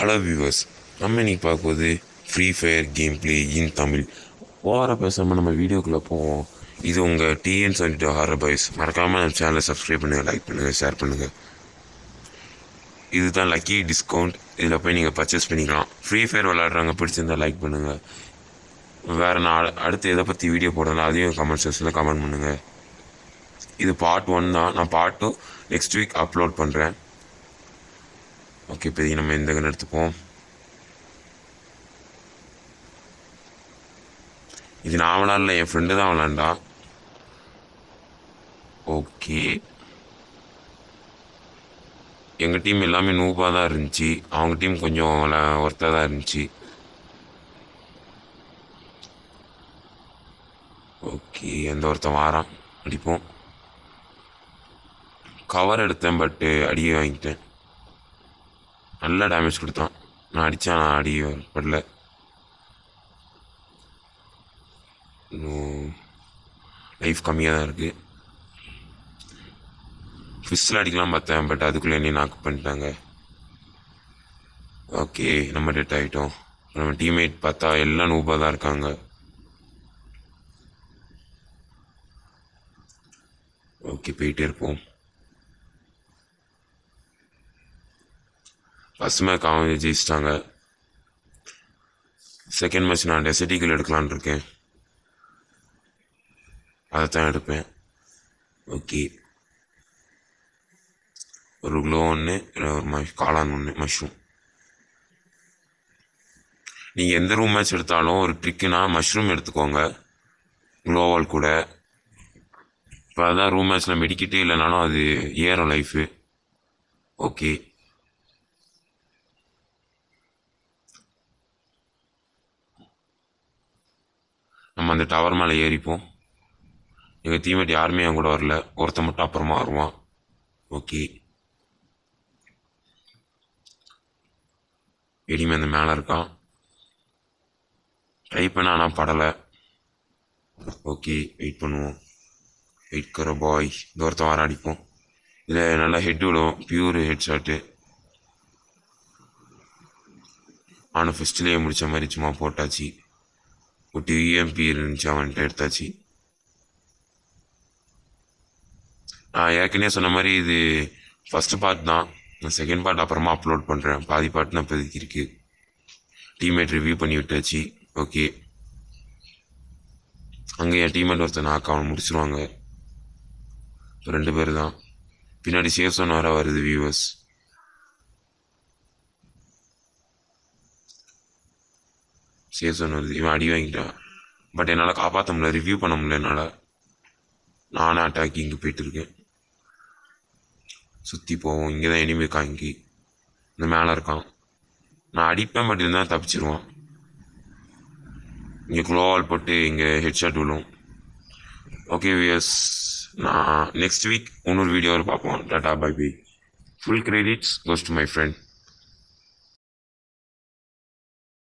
hello viewers நம்ம இன்னைக்கு பார்க்கும்போது free fire game play in Tamil ஓவராக பேசாமல் நம்ம வீடியோக்குள்ளே போவோம் இது உங்கள் டிஎன் சொல்லிட்டு ஹாரர் பாய்ஸ் மறக்காமல் நம்ம சேனலை சப்ஸ்கிரைப் பண்ணுங்கள் லைக் பண்ணுங்கள் ஷேர் பண்ணுங்கள் இதுதான் லக்கி டிஸ்கவுண்ட் இதில் போய் நீங்கள் பர்ச்சேஸ் பண்ணிக்கலாம் ஃப்ரீ ஃபயர் விளாட்றவங்க பிடிச்சிருந்தா லைக் பண்ணுங்கள் வேறு நான் அடு- அடுத்து எதை பற்றி வீடியோ போடுறேன் அதையும் கமெண்ட் செக்ஷனில் கமெண்ட் பண்ணுங்கள் இது பார்ட் ஒன் தான் நான் part two next week upload பண்ணுறேன் ஓகே இப்போதைக்கு நம்ம இந்த கன் எடுத்துப்போம் இது நான் விளாட்ல என் ஃப்ரெண்டு தான் விளாண்டான் ஓகே எங்கள் டீம் எல்லாமே நூபாக தான் இருந்துச்சு அவங்க டீம் கொஞ்சம் ஒர்த்தாக தான் இருந்துச்சு ஓகே எந்த ஒருத்தன் வாரான் அடிப்போம் கவர் எடுத்தேன் பட்டு அடியே வாங்கிட்டேன் நல்ல டேமேஜ் கொடுத்தான் நான் அடித்தேன் நான் அடி படல இன்னும் லைஃப் கம்மியாக தான் இருக்குது ஃபிஸ்ஸில் அடிக்கலாம் பார்த்தேன் பட் அதுக்குள்ளே என்னை நாக்கு பண்ணிட்டாங்க ஓகே நம்ம டெட் ஆகிட்டோம் நம்ம டீம்மேட் பார்த்தா எல்லாம் நூபாக தான் இருக்காங்க ஓகே போயிட்டே இருப்போம் ஃபஸ்ட் மேட்ச் அவங்க ஜெயிச்சிட்டாங்க செகண்ட் மேட்ச் நான் டெசர்டிக்கல் எடுக்கலான்னு இருக்கேன் அதை தான் எடுப்பேன் ஓகே ஒரு க்ளோ ஒன்று ஒரு மஷ் காளான் ஒன்று மஷ்ரூம் நீங்கள் எந்த ரூம் மேட்ச் எடுத்தாலும் ஒரு ட்ரிக்குனா மஷ்ரூம் எடுத்துக்கோங்க க்ளோவால் கூட இப்போ அதான் ரூம் மேட்ச்சில் மெடிக்கிட்டே இல்லைனாலும் அது ஏறும் லைஃபு ஓகே நம்ம அந்த டவர் மேலே ஏறிப்போம் எங்கள் டீமேட் யாருமே என் கூட வரல ஒருத்தன் மட்டும் அப்புறமா வருவான் ஓகே எடிமே அந்த மேலே இருக்கான் ட்ரை பண்ண ஆனால் படலை ஓகே வெயிட் பண்ணுவோம் வெயிட் கர பாய் இந்த ஒருத்தன் வர அடிப்போம் இதில் நல்லா ஹெட் விடும் பியூர் ஹெட் ஷாட்டு ஆனால் ஃபஸ்ட்லேயே முடிச்ச மாதிரி சும்மா போட்டாச்சு ஒரு யூஎம்பி இருந்துச்சு அவன்கிட்ட எடுத்தாச்சு நான் ஏற்கனவே சொன்ன மாதிரி இது ஃபஸ்ட்டு பார்ட் தான் நான் செகண்ட் பார்ட் அப்புறமா அப்லோட் பண்ணுறேன் பாதி பார்ட் தான் இப்போதைக்கு இருக்குது டீம்மேட் ரிவ்யூ பண்ணி விட்டாச்சு ஓகே அங்கே என் டீம்மேட் ஒருத்தன் நாக்கு அவன் முடிச்சிருவாங்க இப்போ ரெண்டு பேர் தான் பின்னாடி சேஃப் சொன்ன வர வருது வியூவர்ஸ் சேஃப் சொன்ன வருது இவன் அடி வாங்கிட்டான் பட் என்னால் காப்பாற்ற முடியல ரிவ்யூ பண்ண முடியல என்னால் நானே அட்டாக்கிங்கு போயிட்டு இருக்கேன் சுற்றி போவோம் இங்கே தான் எனிமே காங்கி இந்த மேலே இருக்கான் நான் அடிப்பேன் பட் இருந்தால் தப்பிச்சிருவான் இங்கே க்ளோவால் போட்டு இங்கே ஹெட்ஷாட் விழும் ஓகே வியஸ் நான் நெக்ஸ்ட் வீக் இன்னொரு வீடியோவில் பார்ப்போம் tata bye bye full credits goes to my friend